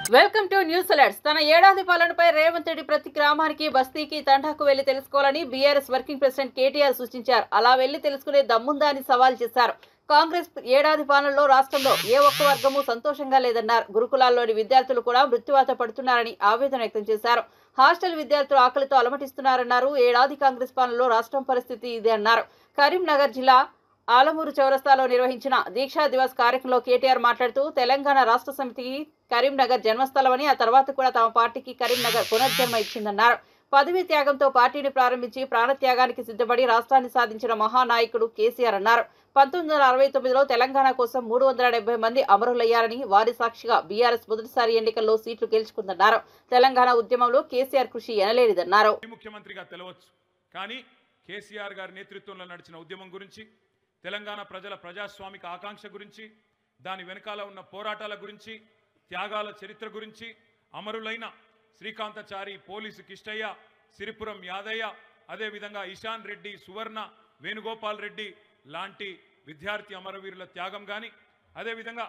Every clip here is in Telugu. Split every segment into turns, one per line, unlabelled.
వెల్కమ్ టు న్యూస్ అలర్ట్స్ తన ఏడాది పాలనపై రేవంత్ రెడ్డి ప్రతి గ్రామానికి బస్తీకి తండాకు వెళ్లి తెలుసుకోవాలని బీఆర్ఎస్ వర్కింగ్ ప్రెసిడెంట్ కేటీఆర్ సూచించారు అలా వెళ్లి తెలుసుకునే దమ్ముందా అని సవాల్ చేశారు కాంగ్రెస్ ఏడాది పాలనలో రాష్ట్రంలో ఏ ఒక్క వర్గము సంతోషంగా లేదన్నారు గురుకులాల్లోని విద్యార్థులు కూడా మృత్యువాత పడుతున్నారని ఆవేదన వ్యక్తం చేశారు హాస్టల్ విద్యార్థులు ఆకలితో అలమటిస్తున్నారన్నారు ఏడాది కాంగ్రెస్ పాలనలో రాష్ట్రం పరిస్థితి ఇదే అన్నారు కరీంనగర్ జిల్లా ఆలమూరు చౌరస్తాలో నిర్వహించిన దీక్షా దివస్ కార్యక్రమంలో కేటీఆర్ మాట్లాడుతూ తెలంగాణ రాష్ట్ర సమితికి కరీంనగర్ జన్మస్థలమని ఆ తర్వాత కూడా తమ పార్టీకి కరీంనగర్ పునర్జన్మ ఇచ్చిందన్నారు పదవీ త్యాగంతో పార్టీని ప్రారంభించి ప్రాణత్యాగానికి సిద్ధపడి రాష్ట్రాన్ని సాధించిన మహానాయకుడు కేసీఆర్ అన్నారు పంతొమ్మిది వందల అరవై తొమ్మిదిలో తెలంగాణ కోసం మూడు వందల డెబ్బై మంది అమరులయ్యారని వారి సాక్షిగా బీఆర్ఎస్ మొదటిసారి ఎన్నికల్లో సీట్లు గెలుచుకుందన్నారు తెలంగాణ ఉద్యమంలో కేసీఆర్ కృషి ఎనలేనిదన్నారు
ఈ ముఖ్యమంత్రిగా తెలవచ్చు కానీ కేసీఆర్ గారి నేతృత్వంలో నడిచిన ఉద్యమం గురించి తెలంగాణ ప్రజల ప్రజాస్వామిక ఆకాంక్ష గురించి దాని వెనకాల ఉన్న పోరాటాల గురించి త్యాగాల చరిత్ర గురించి అమరులైన శ్రీకాంతచారి పోలీసు కిష్టయ్య సిరిపురం యాదయ్య అదేవిధంగా ఇషాన్ రెడ్డి సువర్ణ వేణుగోపాల్ రెడ్డి లాంటి విద్యార్థి అమరవీరుల త్యాగం కానీ అదేవిధంగా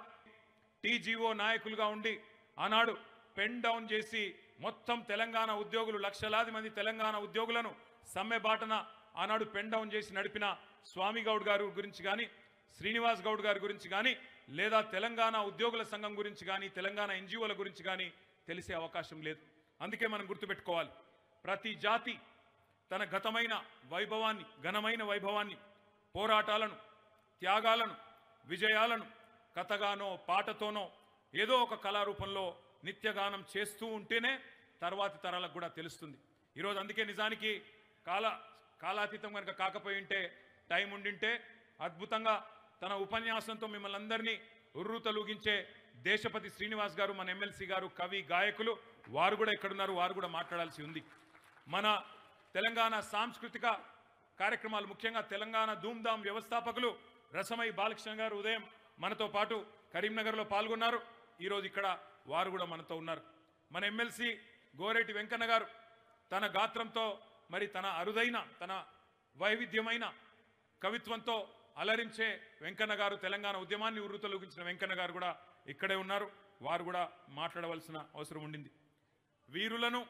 టీజీఓ నాయకులుగా ఉండి ఆనాడు పెన్ డౌన్ చేసి మొత్తం తెలంగాణ ఉద్యోగులు లక్షలాది మంది తెలంగాణ ఉద్యోగులను సమ్మె బాటన ఆనాడు పెన్ డౌన్ చేసి నడిపిన స్వామి గౌడ్ గారి గురించి కానీ శ్రీనివాస్ గౌడ్ గారి గురించి కానీ లేదా తెలంగాణ ఉద్యోగుల సంఘం గురించి కానీ తెలంగాణ ఎన్జిఓల గురించి కానీ తెలిసే అవకాశం లేదు అందుకే మనం గుర్తుపెట్టుకోవాలి ప్రతి జాతి తన గతమైన వైభవాన్ని ఘనమైన వైభవాన్ని పోరాటాలను త్యాగాలను విజయాలను కథగానో పాటతోనో ఏదో ఒక కళారూపంలో నిత్యగానం చేస్తూ ఉంటేనే తర్వాతి తరాలకు కూడా తెలుస్తుంది ఈరోజు అందుకే నిజానికి కాల కాలాతీతం కనుక కాకపోయి ఉంటే టైం ఉండింటే అద్భుతంగా తన ఉపన్యాసంతో మిమ్మల్ని అందరినీ ఉర్రూతలూగించే దేశపతి శ్రీనివాస్ గారు మన ఎమ్మెల్సీ గారు కవి గాయకులు వారు కూడా ఎక్కడున్నారు వారు కూడా మాట్లాడాల్సి ఉంది మన తెలంగాణ సాంస్కృతిక కార్యక్రమాలు ముఖ్యంగా తెలంగాణ ధూమ్ధామ్ వ్యవస్థాపకులు రసమై బాలకృష్ణ గారు ఉదయం మనతో పాటు కరీంనగర్లో పాల్గొన్నారు ఈరోజు ఇక్కడ వారు కూడా మనతో ఉన్నారు మన ఎమ్మెల్సీ గోరెటి వెంకన్న గారు తన గాత్రంతో మరి తన అరుదైన తన వైవిధ్యమైన కవిత్వంతో అలరించే వెంకన్న గారు తెలంగాణ ఉద్యమాన్ని ఉర్రుతలూగించిన వెంకన్న గారు కూడా ఇక్కడే ఉన్నారు వారు కూడా మాట్లాడవలసిన అవసరం ఉండింది వీరులను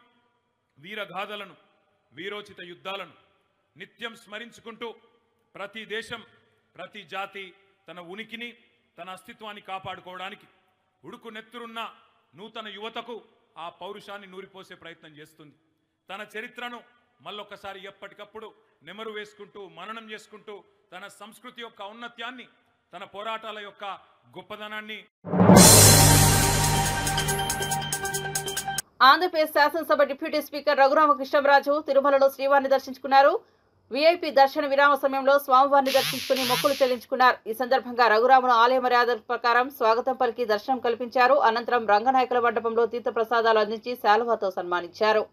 వీరగాథలను వీరోచిత యుద్ధాలను నిత్యం స్మరించుకుంటూ ప్రతి దేశం ప్రతి జాతి తన ఉనికిని తన అస్తిత్వాన్ని కాపాడుకోవడానికి ఉడుకు నెత్తురున్న నూతన యువతకు ఆ పౌరుషాన్ని నూరిపోసే ప్రయత్నం చేస్తుంది తన చరిత్రను మళ్ళొక్కసారి ఎప్పటికప్పుడు నెమరు వేసుకుంటూ మననం చేసుకుంటూ తన సంస్కృతి యొక్క ఔన్నత్యాన్ని తన పోరాటాల యొక్క గొప్పదనాన్ని
ఆంధ్రప్రదేశ్ శాసనసభ డిప్యూటీ స్పీకర్ రఘురామకృష్ణరాజు తిరుమలలో శ్రీవారిని దర్శించుకున్నారు వీఐపీ దర్శన విరామ సమయంలో స్వామివారిని దర్శించుకుని మొక్కులు చెల్లించుకున్నారు ఈ సందర్భంగా రఘురామును ఆలయ మర్యాదల ప్రకారం స్వాగతం పలికి దర్శనం కల్పించారు అనంతరం రంగనాయకుల మండపంలో తీర్థ ప్రసాదాలు అందించి శాలువాతో సన్మానించారు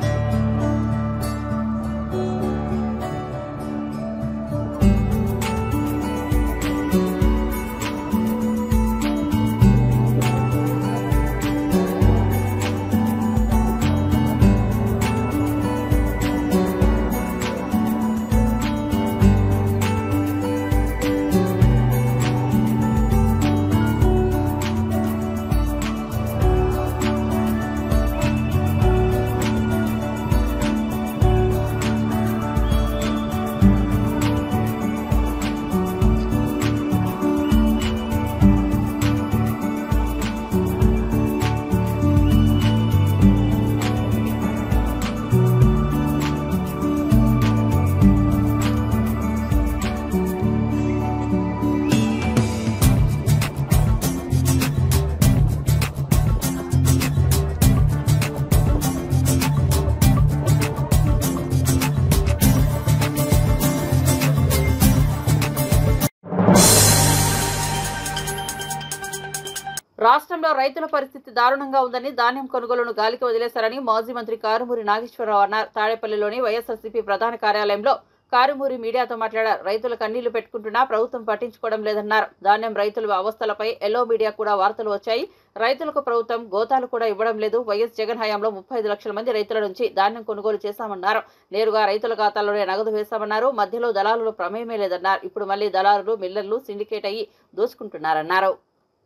రాష్ట్రంలో రైతుల పరిస్థితి దారుణంగా ఉందని ధాన్యం కొనుగోలును గాలికి వదిలేశారని మాజీ మంత్రి కారుమూరి నాగేశ్వరరావు అన్నారు తాడేపల్లిలోని వైఎస్ఆర్సీపీ ప్రధాన కార్యాలయంలో కారుమూరి మీడియాతో మాట్లాడారు రైతుల కన్నీళ్లు పెట్టుకుంటున్నా ప్రభుత్వం పట్టించుకోవడం లేదన్నారు ధాన్యం రైతుల అవస్థలపై ఎల్లో మీడియా కూడా వార్తలు వచ్చాయి రైతులకు ప్రభుత్వం గోతాలు కూడా ఇవ్వడం లేదు వైఎస్ జగన్ హయాంలో ముప్పై ఐదు లక్షల మంది రైతుల నుంచి ధాన్యం కొనుగోలు చేశామన్నారు నేరుగా రైతుల ఖాతాల్లోనే నగదు వేశామన్నారు మధ్యలో దళారులు ప్రమేయమే లేదన్నారు ఇప్పుడు మళ్లీ దళారులు మిల్లర్లు సిండికేట్ అయ్యి దోచుకుంటున్నారన్నారు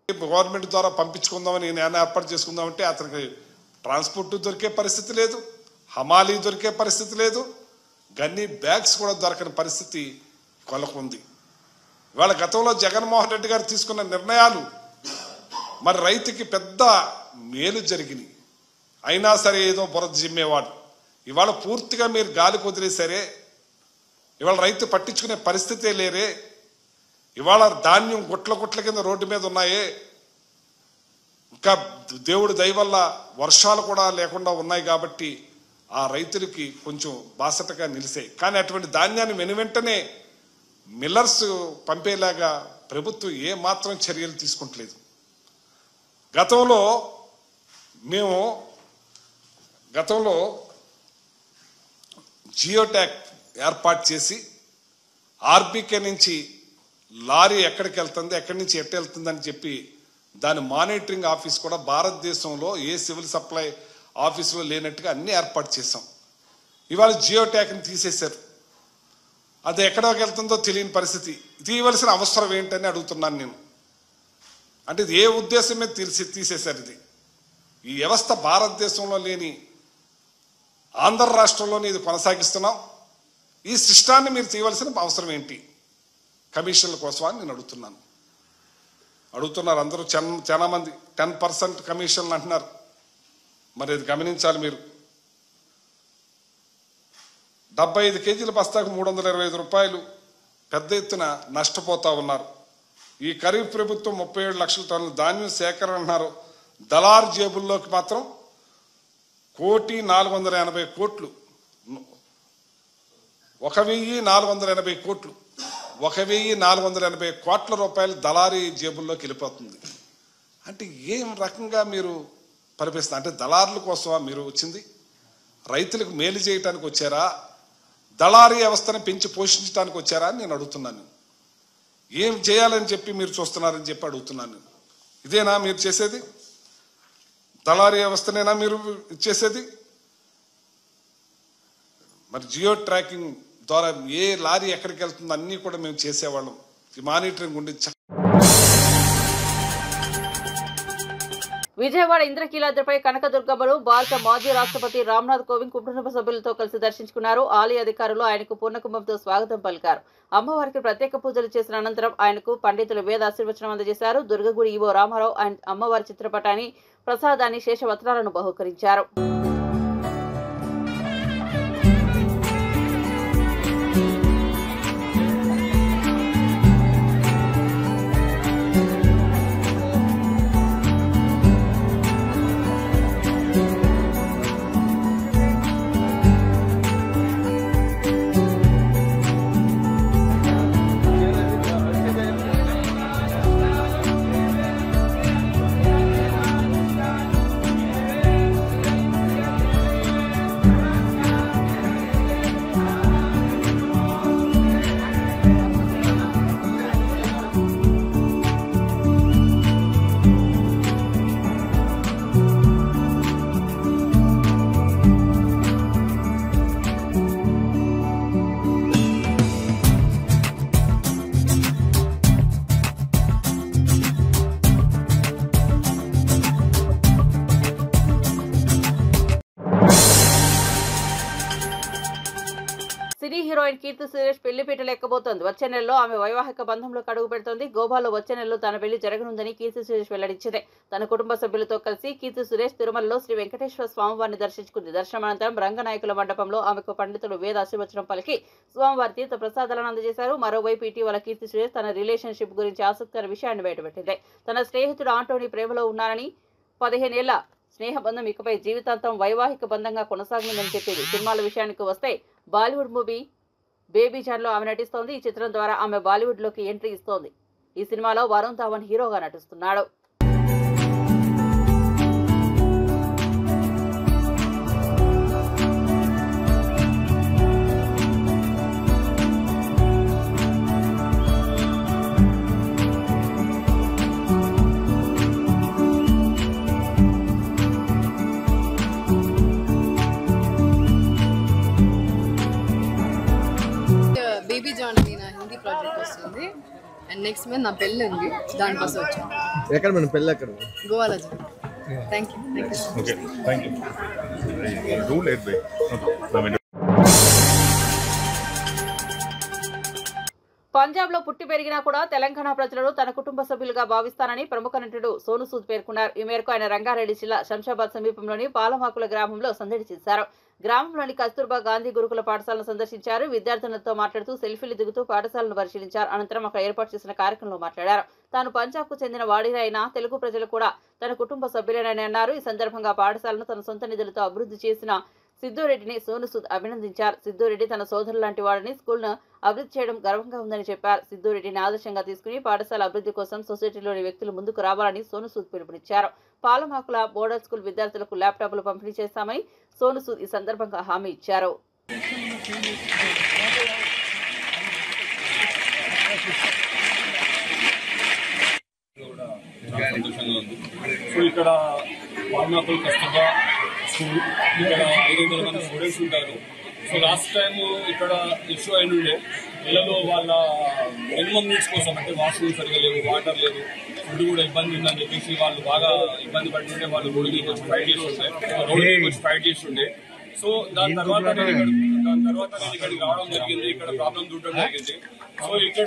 గవర్నమెంట్ ద్వారా పంపించుకుందామని నేను ఏర్పాటు చేసుకుందామంటే అతనికి ట్రాన్స్పోర్ట్ దొరికే పరిస్థితి లేదు హమాలీ దొరికే పరిస్థితి లేదు గన్నీ బ్యాగ్స్ కూడా దొరకని పరిస్థితి కొలకుంది ఇవాళ గతంలో జగన్మోహన్ రెడ్డి గారు తీసుకున్న నిర్ణయాలు మరి రైతుకి పెద్ద మేలు జరిగినాయి అయినా సరే ఏదో బురద జిమ్మేవాడు ఇవాళ పూర్తిగా మీరు గాలి కుదిరేసరే ఇవాళ రైతు పట్టించుకునే పరిస్థితే లేరే ఇవాళ ధాన్యం గుట్ల గుట్ల కింద రోడ్డు మీద ఉన్నాయే ఇంకా దేవుడి దయ వల్ల వర్షాలు కూడా లేకుండా ఉన్నాయి కాబట్టి ఆ రైతులకి కొంచెం బాసటగా నిలిసాయి కానీ అటువంటి ధాన్యాన్ని వెను వెంటనే మిల్లర్స్ పంపేలాగా ప్రభుత్వం ఏ మాత్రం చర్యలు తీసుకుంటలేదు గతంలో మేము గతంలో జియోటాక్ ఏర్పాటు చేసి ఆర్బీకే నుంచి లారీ ఎక్కడికి వెళ్తుంది ఎక్కడి నుంచి ఎట్ట వెళ్తుందని చెప్పి దాని మానిటరింగ్ ఆఫీస్ కూడా భారతదేశంలో ఏ సివిల్ సప్లై ఆఫీసులో లేనట్టుగా అన్ని ఏర్పాటు చేశాం ఇవాళ జియోటాక్ని తీసేశారు అది ఎక్కడికి వెళ్తుందో తెలియని పరిస్థితి తీయవలసిన అవసరం ఏంటని అడుగుతున్నాను నేను అంటే ఇది ఏ ఉద్దేశం మీద తీసి తీసేశారు ఇది ఈ వ్యవస్థ భారతదేశంలో లేని ఆంధ్ర రాష్ట్రంలోనే ఇది కొనసాగిస్తున్నాం ఈ శిష్టాన్ని మీరు తీయవలసిన అవసరం ఏంటి కమిషన్ల కోసం అని నేను అడుగుతున్నాను అడుగుతున్నారు అందరూ చాలా చాలా మంది టెన్ పర్సెంట్ కమిషన్లు అంటున్నారు మరి ఇది గమనించాలి మీరు డెబ్బై ఐదు కేజీల బస్తాకు మూడు వందల ఇరవై ఐదు రూపాయలు పెద్ద ఎత్తున నష్టపోతా ఉన్నారు ఈ ఖరీఫ్ ప్రభుత్వం ముప్పై ఏడు లక్షల టన్నుల ధాన్యం సేకరణ అన్నారు దళారు జేబుల్లోకి మాత్రం కోటి నాలుగు వందల ఎనభై కోట్లు ఒక వెయ్యి నాలుగు వందల ఎనభై కోట్లు ఒక వెయ్యి నాలుగు వందల ఎనభై కోట్ల రూపాయలు దళారీ జేబుల్లోకి వెళ్ళిపోతుంది అంటే ఏం రకంగా మీరు పరిపిస్తుంది అంటే దళారుల కోసమా మీరు వచ్చింది రైతులకు మేలు చేయటానికి వచ్చారా దళారీ వ్యవస్థను పెంచి పోషించడానికి వచ్చారా అని నేను అడుగుతున్నాను ఏం చేయాలని చెప్పి మీరు చూస్తున్నారని చెప్పి అడుగుతున్నాను ఇదేనా మీరు చేసేది దళారీ వ్యవస్థనేనా మీరు చేసేది మరి జియో ట్రాకింగ్ ద్వారా ఏ లారీ ఎక్కడికి వెళ్తుందో అన్నీ కూడా మేము చేసేవాళ్ళం ఈ మానిటరింగ్ ఉండి చ-
విజయవాడ ఇంద్రకీలాద్రిపై కనకదుర్గమ్మను భారత మాజీ రాష్ట్రపతి రామ్నాథ్ కోవింద్ కుటుంబ సభ్యులతో కలిసి దర్శించుకున్నారు ఆలయ అధికారులు ఆయనకు పూర్ణకుంభంతో స్వాగతం పలికారు అమ్మవారికి ప్రత్యేక పూజలు చేసిన అనంతరం ఆయనకు పండితులు వేద ఆశీర్వచనం అందజేశారు దుర్గగుడి ఈవో రామారావు ఆయన అమ్మవారి చిత్రపటాన్ని ప్రసాదాన్ని శేషవస్త్రాలను బహుకరించారు సినీ హీరోయిన్ కీర్తి సురేష్ పెళ్లి పీటలు ఎక్కబోతోంది వచ్చే నెలలో ఆమె వైవాహిక బంధంలో అడుగు పెడుతోంది గోవాలో వచ్చే నెలలో తన పెళ్లి జరగనుందని కీర్తి సురేష్ వెల్లడించింది తన కుటుంబ సభ్యులతో కలిసి కీర్తి సురేష్ తిరుమలలో శ్రీ వెంకటేశ్వర స్వామివారిని దర్శించుకుంది దర్శనం అనంతరం రంగనాయకుల మండపంలో ఆమెకు పండితులు వేద ఆశీర్వచనం పలికి స్వామివారి తీర్థ ప్రసాదాలను అందజేశారు మరోవైపు ఇటీవల కీర్తి సురేష్ తన రిలేషన్షిప్ గురించి ఆసక్తికర విషయాన్ని బయటపెట్టింది తన స్నేహితుడు ఆంటోనీ ప్రేమలో ఉన్నారని పదిహేనేళ్ల స్నేహ బంధం ఇకపై జీవితాంతం వైవాహిక బంధంగా కొనసాగుతుందని చెప్పింది సినిమాల విషయానికి వస్తే బాలీవుడ్ మూవీ బేబీ జాన్ లో ఆమె నటిస్తోంది ఈ చిత్రం ద్వారా ఆమె బాలీవుడ్ లోకి ఎంట్రీ ఇస్తోంది ఈ సినిమాలో వరుణ్ ధావన్ హీరోగా నటిస్తున్నాడు
బేబీ జాన్ అని నా హిందీ ప్రాజెక్ట్ వస్తుంది అండ్ నెక్స్ట్ మీద నా పెళ్ళి ఉంది దానికోసం వచ్చాను
ఎక్కడ మనం పెళ్ళి ఎక్కడ
గోవాలో thank you thank you
okay thank you rule eight by
Punjab లో పుట్టి పెరిగినా కూడా తెలంగాణ ప్రజలను తన కుటుంబ సభ్యులుగా భావిస్తానని ప్రముఖ నటుడు సోను సూద్ పేర్కొన్నారు ఈ మేరకు ఆయన రంగారెడ్డి జిల్లా శంషాబాద్ సమీపంలోని పాలమాకుల గ్రామంలో సందడి చేశారు గ్రామంలోని కస్తూర్బా గాంధీ గురుకుల పాఠశాలను సందర్శించారు విద్యార్థులతో మాట్లాడుతూ సెల్ఫీలు దిగుతూ పాఠశాలను పరిశీలించారు అనంతరం అక్కడ ఏర్పాటు చేసిన కార్యక్రమంలో మాట్లాడారు తాను పంజాబ్ కు చెందిన వాడినైనా తెలుగు ప్రజలు కూడా తన కుటుంబ సభ్యులేనని అన్నారు ఈ సందర్భంగా పాఠశాలను తన సొంత నిధులతో అభివృద్ధి చేసిన సిద్ధురెడ్డిని సోను సూద్ అభినందించారు సిద్ధురెడ్డి తన సోదరు లాంటి వాడిని స్కూల్ను అభివృద్ధి చేయడం గర్వంగా ఉందని చెప్పారు సిద్ధురెడ్డిని ఆదర్శంగా తీసుకుని పాఠశాల అభివృద్ధి కోసం సొసైటీలోని వ్యక్తులు ముందుకు రావాలని సోను సూద్ పిలుపునిచ్చారు పాలమాకుల బోర్డర్ స్కూల్ విద్యార్థులకు ల్యాప్టాప్లు పంపిణీ చేస్తామని సోను సూద్ ఈ సందర్భంగా హామీ ఇచ్చారు
చాలా సంతోషంగా ఉంది సో ఇక్కడ వాల్మాకుల్ కస్తూర్బా స్కూల్ ఇక్కడ ఐదు వందల మంది స్టూడెంట్స్ ఉంటారు సో లాస్ట్ టైం ఇక్కడ ఇష్యూ అయిన ఉండే పిల్లలు వాళ్ళ మినిమం నీడ్స్ కోసం అంటే వాష్రూమ్ సరిగా లేవు వాటర్ లేదు ఫుడ్ కూడా ఇబ్బంది ఉందని చెప్పేసి వాళ్ళు బాగా ఇబ్బంది పడుతుంటే వాళ్ళు రోడ్డుకి వచ్చి ఫైట్ చేస్తుండే రోడ్డుకి వచ్చి ఫైట్ చేస్తుండే సో దాని తర్వాత నేను ఇక్కడ దాని తర్వాత నేను ఇక్కడికి రావడం జరిగింది ఇక్కడ ప్రాబ్లం చూడడం జరిగింది సో ఇక్కడ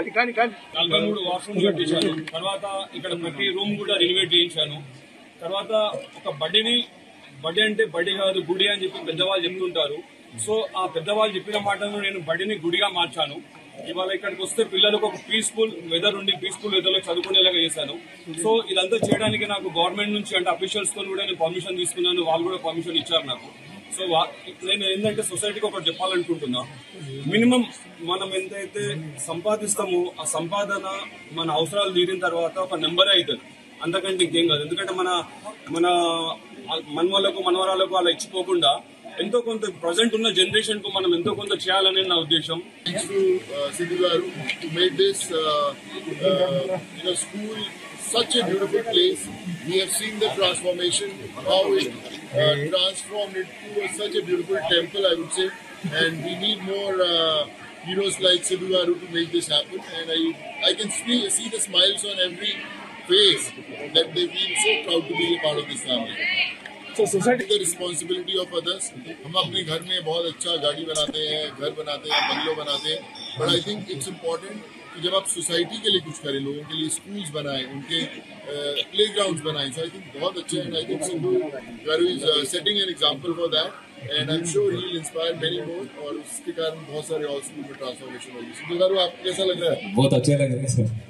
నలభై మూడు వాష్రూమ్స్ కట్టించాను తర్వాత ఇక్కడ ప్రతి రూమ్ కూడా రినోవేట్ చేయించాను తర్వాత ఒక బడిని బడి అంటే బడి కాదు గుడి అని చెప్పి పెద్దవాళ్ళు చెప్తుంటారు సో ఆ పెద్దవాళ్ళు చెప్పిన మాటను నేను బడిని గుడిగా మార్చాను ఇవాళ ఇక్కడికి వస్తే పిల్లలకు ఒక పీస్ఫుల్ వెదర్ ఉండి పీస్ఫుల్ వెదర్ లో చదువుకునేలాగా చేశాను సో ఇదంతా చేయడానికి నాకు గవర్నమెంట్ నుంచి అంటే అఫీషియల్స్ తో కూడా నేను పర్మిషన్ తీసుకున్నాను వాళ్ళు కూడా పర్మిషన్ ఇచ్చారు నాకు సో వా- నేను ఏంటంటే సొసైటీకి ఒకటి చెప్పాలనుకుంటున్నా మినిమం మనం ఎంతైతే సంపాదిస్తామో ఆ సంపాదన మన అవసరాలు తీరిన తర్వాత ఒక నెంబరే అవుతుంది అంతకంటే ఇంకేం కాదు ఎందుకంటే మన మన మనవాళ్ళకు మనవరాలకు అలా ఇచ్చిపోకుండా ఎంతో కొంత ప్రజెంట్ ఉన్న జనరేషన్ కు మనం ఎంతో కొంత చేయాలనే నా ఉద్దేశం
thanks to uh, Sidhu Garu who made this uh, uh, you know, school such a beautiful place. We have seen the transformation, how it uh, transformed into a, such a beautiful temple, I would say. And we need more uh, heroes like Sidhu Garu to make this happen. And I, I can see, see the smiles on every face that they feel so proud to be a part of this family. So society the responsibility of others. हम अपने घर में बहुत अच्छा गाड़ी बनाते हैं घर बनाते हैं बंगलो बनाते हैं but I think it's important कि जब आप सोसाइटी के लिए कुछ करें लोगों के लिए स्कूल्स बनाएं उनके प्ले ग्राउंड बनाएं सो आई थिंक बहुत अच्छे and I think Sindhu garu is setting an example for that and I am sure he will inspire many more और उसके कारण बहुत सारे और स्कूल में ट्रांसफॉर्मेशन होगी सिंधु गारू आपको कैसा लग रहा है
बहुत अच्छा लग रहा है सर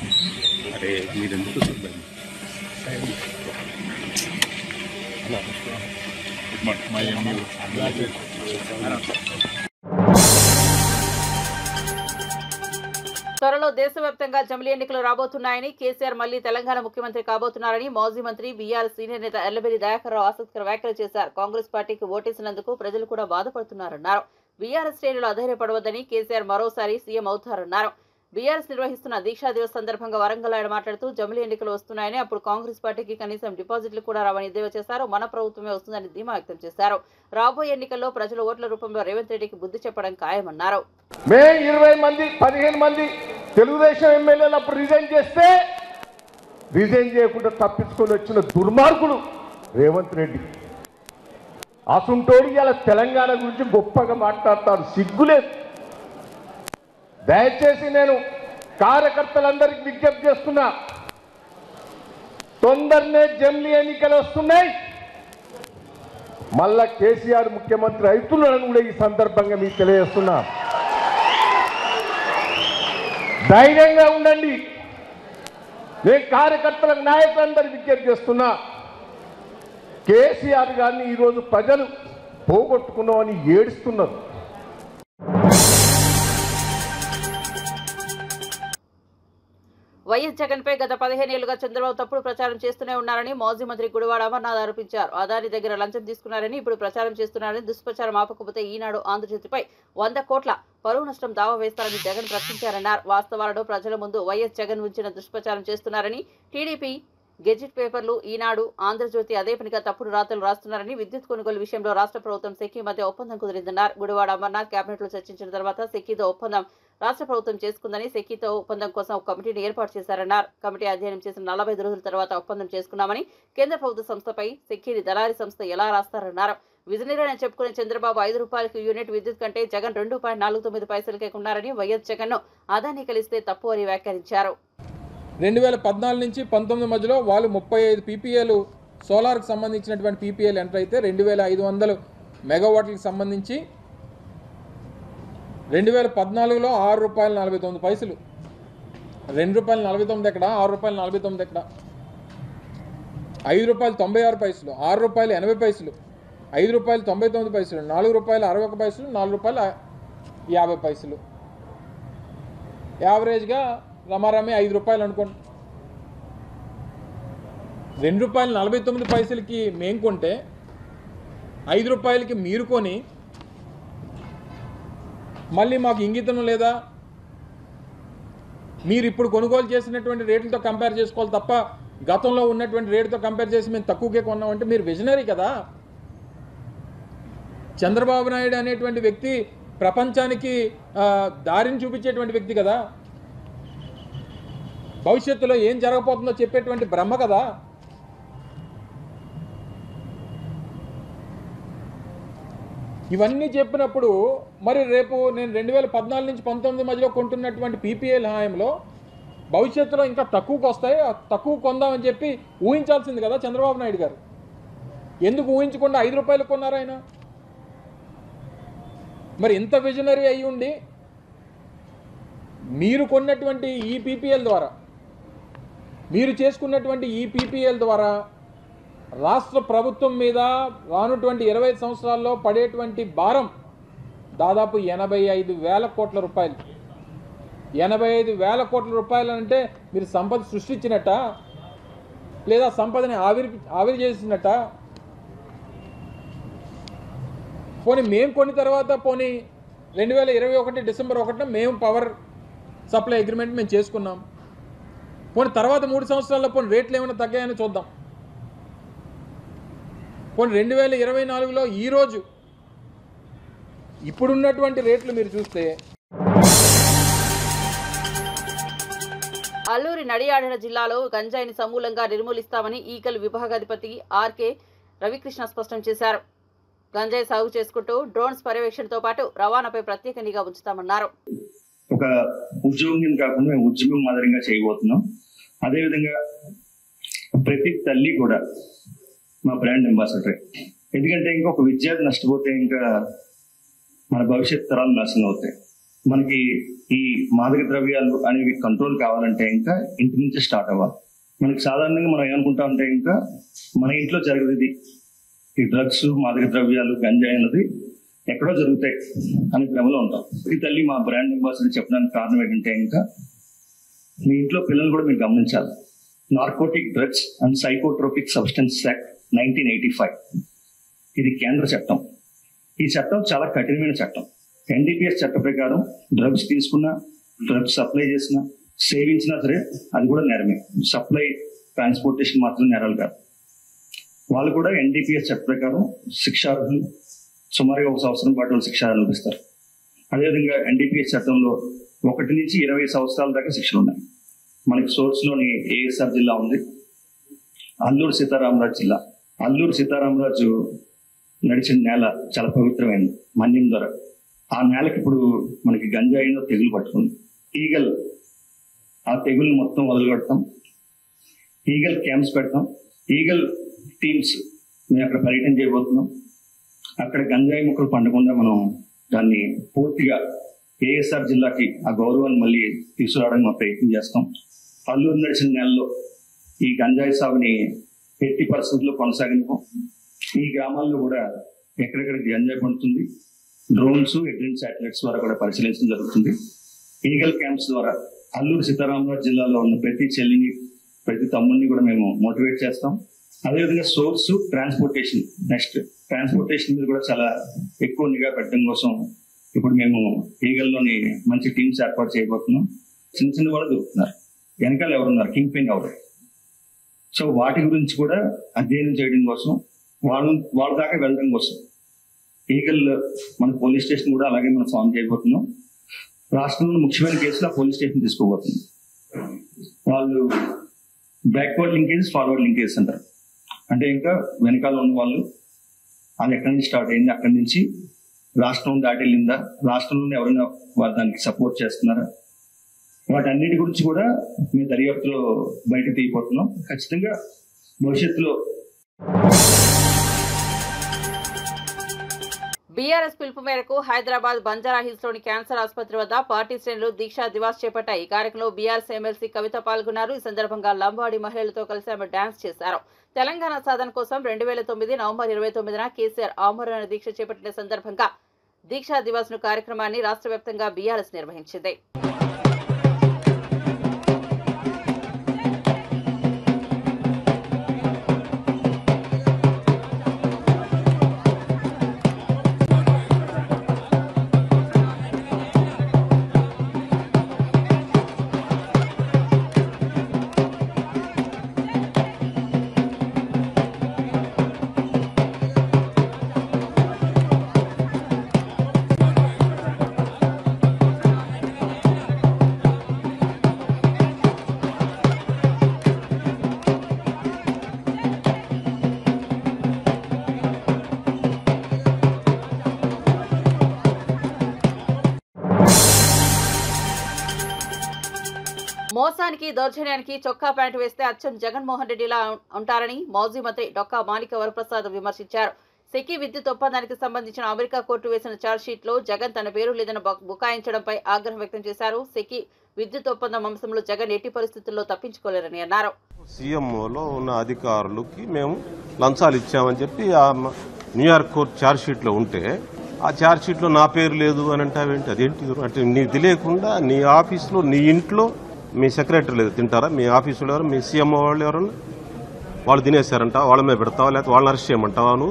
అరే మీరెందుకు చూడండి మై ఎంయూ
త్వరలో దేశవ్యాప్తంగా జమిలీ ఎన్నికలు రాబోతున్నాయని కేసీఆర్ మళ్లీ తెలంగాణ ముఖ్యమంత్రి కాబోతున్నారని మాజీ మంత్రి బీఆర్ సీనియర్ నేత ఎల్లబెల్లి దయాకర్ రావు ఆసక్తికర వ్యాఖ్యలు చేశారు కాంగ్రెస్ పార్టీకి ఓటేసినందుకు ప్రజలు కూడా బాధపడుతున్నారన్నారు బీఆర్ఎస్ శ్రేణులు అధైర్యపడవద్దని కేసీఆర్ మరోసారి సీఎం అవుతారన్నారు బీఆర్ఎస్ నిర్వహిస్తున్న దీక్షా దివస్ సందర్భంగా వరంగల్ ఆయన మాట్లాడుతూ జమిలీ ఎన్నికలు వస్తున్నాయని అప్పుడు కాంగ్రెస్ పార్టీకి కనీసం డిపాజిట్లు కూడా రావని ఎద్దేవా చేశారు మన ప్రభుత్వమే వస్తుందని ధీమా వ్యక్తం చేశారు రాబోయే ఎన్నికల్లో ప్రజల ఓట్ల రూపంలో రేవంత్ రెడ్డికి బుద్ధి చెప్పడం ఖాయమన్నారు
మే ఇరవై మంది పదిహేను మంది తెలుగుదేశం ఎమ్మెల్యేలు అప్పుడు రిజైన్ చేస్తే రిజైన్ చేయకుండా తప్పించుకొని వచ్చిన దుర్మార్గుడు రేవంత్ రెడ్డి అసుంటోడి ఇలా తెలంగాణ గురించి గొప్పగా మాట్లాడతాడు సిగ్గులేదు దయచేసి నేను కార్యకర్తలందరికీ విజ్ఞప్తి చేస్తున్నా తొందరనే జమిలీ ఎన్నికలు వస్తున్నాయి మళ్ళా కేసీఆర్ ముఖ్యమంత్రి అవుతున్నాడని కూడా ఈ సందర్భంగా మీకు తెలియజేస్తున్నా ధైర్యంగా ఉండండి నేను కార్యకర్తలకు నాయకులందరూ విజ్ఞప్తి చేస్తున్నా కేసీఆర్ గారిని ఈరోజు ప్రజలు పోగొట్టుకున్నామని ఏడుస్తున్నారు
వైఎస్ జగన్ పై గత పదిహేనేళ్లుగా చంద్రబాబు తప్పుడు ప్రచారం చేస్తూనే ఉన్నారని మాజీ మంత్రి గుడివాడ అమర్నాథ్ ఆరోపించారు అదాని దగ్గర లంచం తీసుకున్నారని ఇప్పుడు ప్రచారం చేస్తున్నారని దుష్ప్రచారం ఆపకపోతే ఈనాడు ఆంధ్రజ్యోతిపై వంద కోట్ల పరువు నష్టం దావా వేస్తారని జగన్ ప్రకటించారన్నారు వాస్తవాలను ప్రజల ముందు వైఎస్ జగన్ ఉంచిన దుష్ప్రచారం చేస్తున్నారని టీడీపీ గెజిట్ పేపర్లు ఈనాడు ఆంధ్రజ్యోతి అదే పనిగా తప్పుడు రాతలు రాస్తున్నారని విద్యుత్ కొనుగోలు విషయంలో రాష్ట్ర ప్రభుత్వం సెకీ మధ్య ఒప్పందం కుదిరిందన్నారు గుడివాడ అమర్నాథ్ కేబినెట్ లో చర్చించిన తర్వాత సెకీతో ఒప్పందం రాష్ట్ర ప్రభుత్వం చేసుకుందని సెకీతో ఒప్పందం కోసం ఒక కమిటీని ఏర్పాటు చేశారన్నారు కమిటీ అధ్యయనం చేసిన నలభై రోజుల తర్వాత ఒప్పందం చేసుకున్నామని కేంద్ర ప్రభుత్వ సంస్థపై సెకీని దళారీ సంస్థ ఎలా రాస్తారన్నారు విజనరీ అని చెప్పుకునే చంద్రబాబు ఐదు రూపాయలకు యూనిట్ విద్యుత్ కంటే జగన్ రెండు పాయింట్ నాలుగు తొమ్మిది పైసలకే కొన్నారని వైఎస్ జగన్ ను అదానీ కలిస్తే తప్పు అని వ్యాఖ్యానించారు
రెండు వేల పద్నాలుగు నుంచి పంతొమ్మిది మధ్యలో వాళ్ళు ముప్పై ఐదు పీపీఏలు సోలార్కి సంబంధించినటువంటి పీపీఏలు ఎంటర్ అయితే రెండు వేల ఐదు వందలు మెగావాట్లకు సంబంధించి రెండు వేల పద్నాలుగులో ఆరు రూపాయల నలభై తొమ్మిది పైసలు రెండు రూపాయల నలభై తొమ్మిది ఎక్కడ ఆరు రూపాయల నలభై తొమ్మిది ఎక్కడ ఐదు రూపాయలు తొంభై ఆరు పైసలు ఆరు రూపాయలు ఎనభై పైసలు ఐదు రూపాయలు తొంభై తొమ్మిది పైసలు నాలుగు రూపాయలు అరవై ఒక పైసలు నాలుగు రూపాయలు యాభై పైసలు యావరేజ్గా రమారమి ఐదు రూపాయలు అనుకోండి రెండు రూపాయలు నలభై తొమ్మిది పైసలకి మేము కొంటే ఐదు రూపాయలకి మీరు కొని మళ్ళీ మాకు ఇంగితం లేదా మీరు ఇప్పుడు కొనుగోలు చేసినటువంటి రేట్లతో కంపేర్ చేసుకోవాలి తప్ప గతంలో ఉన్నటువంటి రేటుతో కంపేర్ చేసి మేము తక్కువకే కొన్నామంటే మీరు విజనరీ కదా చంద్రబాబు నాయుడు అనేటువంటి వ్యక్తి ప్రపంచానికి ఆ, దారిని చూపించేటువంటి వ్యక్తి కదా భవిష్యత్తులో ఏం జరగబోతుందో చెప్పేటువంటి బ్రహ్మ కదా ఇవన్నీ చెప్పినప్పుడు మరి రేపు నేను రెండు వేల పద్నాలుగు నుంచి పంతొమ్మిది మధ్యలో కొంటున్నటువంటి పీపీఎల్ హాయంలో భవిష్యత్తులో ఇంకా తక్కువకు వస్తాయి ఆ తక్కువ కొందామని చెప్పి ఊహించాల్సింది కదా చంద్రబాబు నాయుడు గారు ఎందుకు ఊహించకుండా ఐదు రూపాయలు కొన్నారు ఆయన మరి ఇంత విజనరీ అయి ఉండి మీరు కొన్నటువంటి ఈ పీపీఎల్ ద్వారా మీరు చేసుకున్నటువంటి ఈ పీపీఎల్ ద్వారా రాష్ట్ర ప్రభుత్వం మీద రానుటువంటి ఇరవై సంవత్సరాల్లో పడేటువంటి భారం దాదాపు ఎనభై ఐదు వేల కోట్ల రూపాయలు ఎనభై ఐదు వేల కోట్ల రూపాయలు అంటే మీరు సంపద సృష్టించినట్ట లేదా సంపదని ఆవిరి ఆవిరి చేసినట్ట పోనీ మేము కొన్ని తర్వాత పోనీ రెండు వేల ఇరవై ఒకటి డిసెంబర్ ఒకటిన మేము పవర్ సప్లై అగ్రిమెంట్ మేము చేసుకున్నాం పోనీ తర్వాత మూడు సంవత్సరాల్లో పోనీ రేట్లు ఏమైనా తగ్గాయని చూద్దాం పోనీ రెండు వేల ఇరవై నాలుగులో ఈరోజు ఇప్పుడున్నటువంటి రేట్లు మీరు చూస్తే
అల్లూరి నడియాడిన జిల్లాలో గంజాయిని సమూలంగా నిర్మూలిస్తామని ఈగల్ విభాగాధిపతి ఆర్కే రవికృష్ణ స్పష్టం చేశారు గంజాయి సాగు చేసుకుంటూ డ్రోన్స్ పర్యవేక్షణతో పాటు రవాణాపై ప్రత్యేక నిఘా ఉంచుతామన్నారు
ఒక ఉద్యోగం కింద కాకుండా మేము ఉద్యమం మాదిరిగా చేయబోతున్నాం అదేవిధంగా ప్రతి తల్లి కూడా మా బ్రాండ్ అంబాసిడర్ ఎందుకంటే ఇంకా ఒక విద్యార్థి నష్టపోతే ఇంకా మన భవిష్యత్ తరాలు నాశనం అవుతాయి మనకి ఈ మాదక ద్రవ్యాలు అనేవి కంట్రోల్ కావాలంటే ఇంకా ఇంటి నుంచి స్టార్ట్ అవ్వాలి మనకి సాధారణంగా మనం ఏమనుకుంటా ఉంటే ఇంకా మన ఇంట్లో జరగదు ఈ డ్రగ్స్ మాదక ద్రవ్యాలు గంజాయి అన్నది ఎక్కడో జరుగుతాయి అని భ్రమలో ఉంటాం ఈ తల్లి మా బ్రాండ్ అంబాసిడర్ చెప్పడానికి కారణం ఏంటంటే ఇంకా మీ ఇంట్లో పిల్లలు కూడా మీరు గమనించాలి narcotic drugs and psychotropic substance act nineteen eighty five ఇది కేంద్ర చట్టం ఈ చట్టం చాలా కఠినమైన చట్టం ఎన్డీపీఎస్ చట్ట ప్రకారం డ్రగ్స్ తీసుకున్నా డ్రగ్స్ సప్లై చేసినా సేవించినా సరే అది కూడా నేరమే సప్లై ట్రాన్స్పోర్టేషన్ మాత్రం నేరాలు కాదు వాళ్ళు కూడా ఎన్డీపీఎస్ చట్ట ప్రకారం శిక్షార్హులు సుమారుగా ఒక సంవత్సరం పాటు వాళ్ళు శిక్ష అనుభవిస్తారు అదేవిధంగా ఎన్డీపీఎస్ చట్టంలో ఒకటి నుంచి ఇరవై సంవత్సరాల దాకా శిక్షలు ఉన్నాయి మనకి సోర్స్లోని ఏఎస్ఆర్ జిల్లా ఉంది అల్లూరు సీతారామరాజు జిల్లా అల్లూరు సీతారామరాజు నడిచిన నేల చాలా పవిత్రమైనది మన్యం ద్వారా ఆ నేలకి ఇప్పుడు మనకి గంజాయిలో తెగులు పట్టుకుంది ఈగల్ ఆ తెగులు మొత్తం వదిలిపెడతాం ఈగల్ క్యాంప్స్ పెడతాం ఈగల్ టీమ్స్ మేము అక్కడ పర్యటన చేయబోతున్నాం అక్కడ గంజాయి మొక్కలు పండకుండా మనం దాన్ని పూర్తిగా ఏఎస్ఆర్ జిల్లాకి ఆ గౌరవాన్ని మళ్ళీ తీసుకురావడానికి మనం ప్రయత్నం చేస్తాం అల్లూరు నడిచిన నెలలో ఈ గంజాయి సాగుని ఎట్టి పరిస్థితుల్లో కొనసాగించాం ఈ గ్రామాల్లో కూడా ఎక్కడెక్కడ గంజాయి పండుతుంది డ్రోన్స్ ఎడ్రిన్ శాటిలైట్స్ ద్వారా కూడా పరిశీలించడం జరుగుతుంది ఈగల్ క్యాంప్స్ ద్వారా అల్లూరు సీతారామరాజు జిల్లాలో ఉన్న ప్రతి చెల్లిని ప్రతి తమ్ముడిని కూడా మేము మోటివేట్ చేస్తాం అదేవిధంగా సోర్స్ ట్రాన్స్పోర్టేషన్ నెక్స్ట్ ట్రాన్స్పోర్టేషన్ మీద కూడా చాలా ఎక్కువ నిఘా పెట్టడం కోసం ఇప్పుడు మేము ఈగల్లోని మంచి టీమ్స్ ఏర్పాటు చేయబోతున్నాం చిన్న చిన్న వాళ్ళు దొరుకుతున్నారు వెనకాల ఎవరున్నారు కింగ్ పిన్ ఎవరు సో వాటి గురించి కూడా అధ్యయనం చేయడం కోసం వాళ్ళ వాళ్ళ దాకా వెళ్ళడం కోసం ఈగల్ మన పోలీస్ స్టేషన్ కూడా అలాగే మనం ఫామ్ చేయబోతున్నాం రాష్ట్రంలో ముఖ్యమైన కేసులు ఆ పోలీస్ స్టేషన్ తీసుకోబోతుంది వాళ్ళు బ్యాక్వర్డ్ లింకేజ్ ఫార్వర్డ్ లింకేజ్ అంటారు అంటే ఇంకా వెనకాల ఉన్న వాళ్ళు అది ఎక్కడి నుంచి స్టార్ట్ అయింది అక్కడి నుంచి రాష్ట్రం దాటి వెళ్ళిందా రాష్ట్రం నుండి ఎవరైనా వారు దానికి సపోర్ట్ చేస్తున్నారా వాటన్నిటి గురించి కూడా మేము దర్యాప్తులో బయట తీయబోతున్నాం ఖచ్చితంగా భవిష్యత్తులో
బీఆర్ఎస్ పిలుపు మేరకు హైదరాబాద్ బంజారా హిల్స్ లోని క్యాన్సర్ ఆసుపత్రి వద్ద పార్టీ శ్రేణులు దీక్షా దివాస్ చేపట్టాయి ఈ కార్యక్రమంలో బీఆర్ఎస్ ఎమ్మెల్సీ కవిత పాల్గొన్నారు ఈ సందర్భంగా లంబాడి మహిళలతో కలిసి ఆమె డాన్స్ చేశారు తెలంగాణ సాధన కోసం రెండు వేల తొమ్మిది నవంబర్ ఇరవై తొమ్మిదిన కేసీఆర్ ఆమరణ దీక్ష చేపట్టిన సందర్భంగా దీక్షా దివాస్ ను కార్యక్రమాన్ని రాష్ట్ర వ్యాప్తంగా బీఆర్ఎస్ నిర్వహించింది మోసానికి దౌర్జన్యానికి చొక్కా ప్యాంటు వేస్తే అచ్చం జగన్మోహన్ రెడ్డిలా ఉంటారని మాజీ మంత్రి డొక్కా మాణిక వరప్రసాద్ విమర్శించారు సెకీ విద్యుత్ ఒప్పందానికి సంబంధించిన అమెరికా కోర్టు వేసిన ఛార్జ్షీట్ లో జగన్ తన పేరు లేదని బు- బుకాయించడంపై ఆగ్రహం వ్యక్తం చేశారు సెకీ విద్యుత్ ఒప్పందం అంశంలో జగన్ ఎట్టి పరిస్థితుల్లో తప్పించుకోలేరని అన్నారు
సీఎంఓలో ఉన్న అధికారులకి మేము లంచాలు ఇచ్చామని చెప్పి ఆ మ- న్యూయార్క్ కోర్టు ఛార్జ్ షీట్లో ఉంటే ఆ ఛార్జ్ షీట్లో నా పేరు లేదు అని అంటావేంటి అదేంటి అంటే నీకు తెలియకుండా నీ ఆఫీస్లో నీ ఇంట్లో మీ సెక్రటరీ లేదు తింటారా మీ ఆఫీసులో ఎవరు మీ సీఎంఓ వాళ్ళు ఎవరన్నా వాళ్ళు తినేశారంట వాళ్ళ మీద పెడతావా లేకపోతే వాళ్ళని అరెస్ట్ చేయమంటావా నువ్వు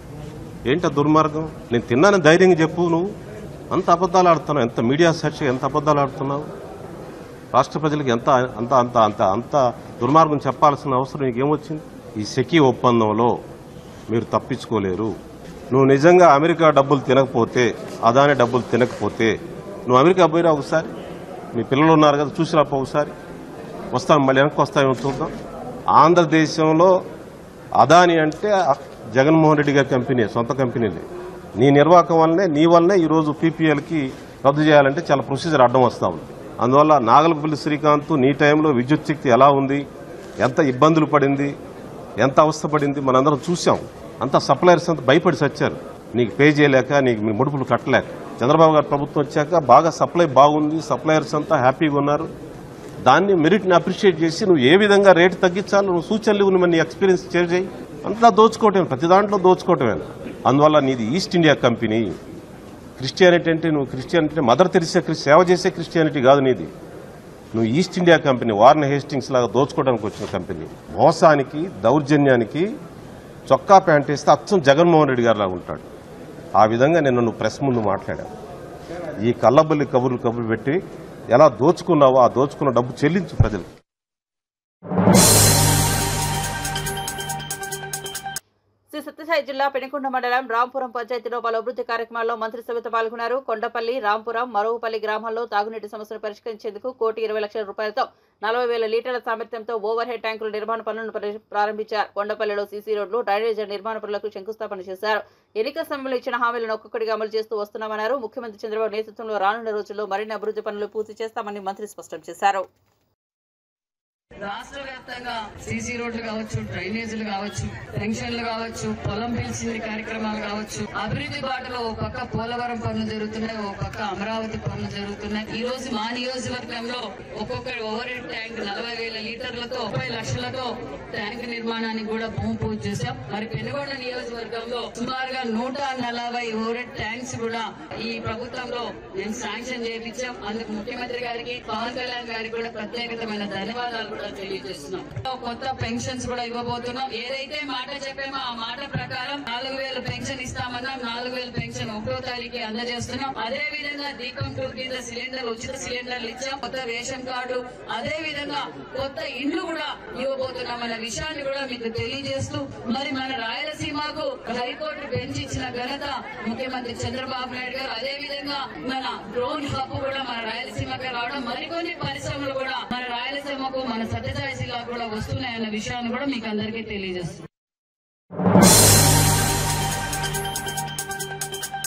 ఏంటి ఆ దుర్మార్గం నేను తిన్నానని ధైర్యంగా చెప్పు నువ్వు అంత అబద్ధాలు ఆడుతున్నావు ఎంత మీడియా సాక్షి ఎంత అబద్ధాలు ఆడుతున్నావు రాష్ట్ర ప్రజలకు ఎంత అంత అంత అంత అంత దుర్మార్గం చెప్పాల్సిన అవసరం నీకు ఏమొచ్చింది ఈ సెకీ ఒప్పందంలో మీరు తప్పించుకోలేరు నువ్వు నిజంగా అమెరికా డబ్బులు తినకపోతే అదాని డబ్బులు తినకపోతే నువ్వు అమెరికా పోయిరా ఒకసారి మీ పిల్లలు ఉన్నారు కదా చూసి రాపో ఒకసారి వస్తాం మళ్ళీ వెనక్కి వస్తామేమో చూద్దాం ఆంధ్రదేశంలో అదాని అంటే జగన్మోహన్ రెడ్డి గారి కంపెనీ సొంత కంపెనీలే నీ నిర్వాహకం వల్లనే నీ వల్లనే ఈరోజు పీపీఎల్కి రద్దు చేయాలంటే చాలా ప్రొసీజర్ అడ్డం వస్తా ఉంది అందువల్ల నాగలపల్లి శ్రీకాంత్ నీ టైంలో విద్యుత్ శక్తి ఎలా ఉంది ఎంత ఇబ్బందులు పడింది ఎంత అవస్థ పడింది మనందరం చూసాం అంతా సప్లయర్స్ అంతా భయపడి సచ్చారు నీకు పే చేయలేక నీకు మీ ముడుపులు కట్టలేక చంద్రబాబు గారి ప్రభుత్వం వచ్చాక బాగా సప్లై బాగుంది సప్లయర్స్ అంతా హ్యాపీగా ఉన్నారు దాన్ని మెరిట్ని అప్రిషియేట్ చేసి నువ్వు ఏ విధంగా రేటు తగ్గించాలో నువ్వు సూచనలు ఇవ్వు, నువ్వు నీ ఎక్స్పీరియన్స్ షేర్ చేయి అంతా దోచుకోవటమే ప్రతి దాంట్లో దోచుకోవటమే అందువల్ల నీది ఈస్ట్ ఇండియా కంపెనీ క్రిస్టియానిటీ అంటే నువ్వు క్రిస్టియానిటీ అంటే మదర్ తెరిసే క్రిస్- సేవ చేసే క్రిస్టియానిటీ కాదు నీది నువ్వు East India Company Warren Hastings లాగా దోచుకోవడానికి వచ్చిన కంపెనీ మోసానికి దౌర్జన్యానికి చొక్కా ప్యాంట్ వేస్తే అచ్చం జగన్మోహన్ రెడ్డి గారిలా ఉంటాడు ఆ విధంగా నిన్న నువ్వు ప్రెస్ ముందు మాట్లాడావు ఈ కల్లబల్లి కబుర్లు కబుర్లు పెట్టి ఎలా దోచుకున్నావో ఆ దోచుకున్న డబ్బు చెల్లించు ప్రజలు
శ్రీ సత్యసాయి జిల్లా పెనుకొండ మండలం రాంపురం పంచాయతీలో పలు అభివృద్ధి కార్యక్రమాల్లో మంత్రి సవిత పాల్గొన్నారు కొండపల్లి రాంపురం మరువుపల్లి గ్రామాల్లో తాగునీటి సమస్యను పరిష్కరించేందుకు కోటి ఇరవై లక్షల రూపాయలతో నలభై వేల లీటర్ల సామర్థ్యంతో ఓవర్ హెడ్ ట్యాంకుల నిర్మాణ పనులను పరి- ప్రారంభించారు కొండపల్లిలో సీసీ రోడ్లు డ్రైనేజీ నిర్మాణ పనులకు శంకుస్థాపన చేశారు ఎన్నికల సమయంలో ఇచ్చిన హామీలను ఒక్కొక్కటిగా అమలు చేస్తూ వస్తున్నామన్నారు ముఖ్యమంత్రి చంద్రబాబు నేతృత్వంలో రానున్న రోజుల్లో మరిన్ని అభివృద్ధి పనులు పూర్తి చేస్తామని మంత్రి స్పష్టం చేశారు
రాష్ట్ర వ్యాప్తంగా సీసీ రోడ్లు కావచ్చు డ్రైనేజీలు కావచ్చు పెన్షన్లు కావచ్చు పొలం పిలిచింది కార్యక్రమాలు కావచ్చు అభివృద్ధి బాటలో ఓ పక్క పోలవరం పనులు జరుగుతున్నాయి ఓ పక్క అమరావతి పనులు జరుగుతున్నాయి ఈ రోజు మా నియోజకవర్గంలో ఒక్కొక్క ఓవర్ హెడ్ ట్యాంక్ నలభై వేల లీటర్లతో ముప్పై లక్షలతో ట్యాంక్ నిర్మాణానికి కూడా భూమి పూజ చేశాం మరి పెనుగొండ నియోజకవర్గంలో సుమారుగా నూట నలభై ఓవర్ హెడ్ ట్యాంక్స్ కూడా ఈ ప్రభుత్వంలో మేము శాంక్షన్ చేయించాం అందుకు ముఖ్యమంత్రి గారికి పవన్ కళ్యాణ్ గారికి కూడా ప్రత్యేకమైన ధన్యవాదాలు కూడా తెలియజేస్తున్నాం కొత్త పెన్షన్స్ కూడా ఇవ్వబోతున్నాం ఏదైతే మాట చెప్పామో ఆ మాట ప్రకారం నాలుగు వేలు పెన్షన్ ఇస్తామన్నాం నాలుగు వేలు పెన్షన్ ఒకటో తారీఖు అందజేస్తున్నాం అదే విధంగా దీపం టూ కింద సిలిండర్ ఉచిత సిలిండర్లు ఇచ్చాం కొత్త రేషన్ కార్డు అదే విధంగా కొత్త ఇండ్లు కూడా ఇవ్వబోతున్నాం అన్న విషయాన్ని కూడా మీకు తెలియజేస్తూ మరి మన రాయలసీమకు హైకోర్టు బెంచ్ ఇచ్చిన ఘనత ముఖ్యమంత్రి చంద్రబాబు నాయుడు గారు అదే విధంగా మన డ్రోన్ హబ్ కూడా మన రాయలసీమకి రావడం మరికొన్ని పరిశ్రమలు కూడా మన రాయలసీమకు మన సత్యసాయి జిల్లాకు కూడా వస్తున్నాయన్న విషయాన్ని కూడా మీకు అందరికీ తెలియజేస్తుంది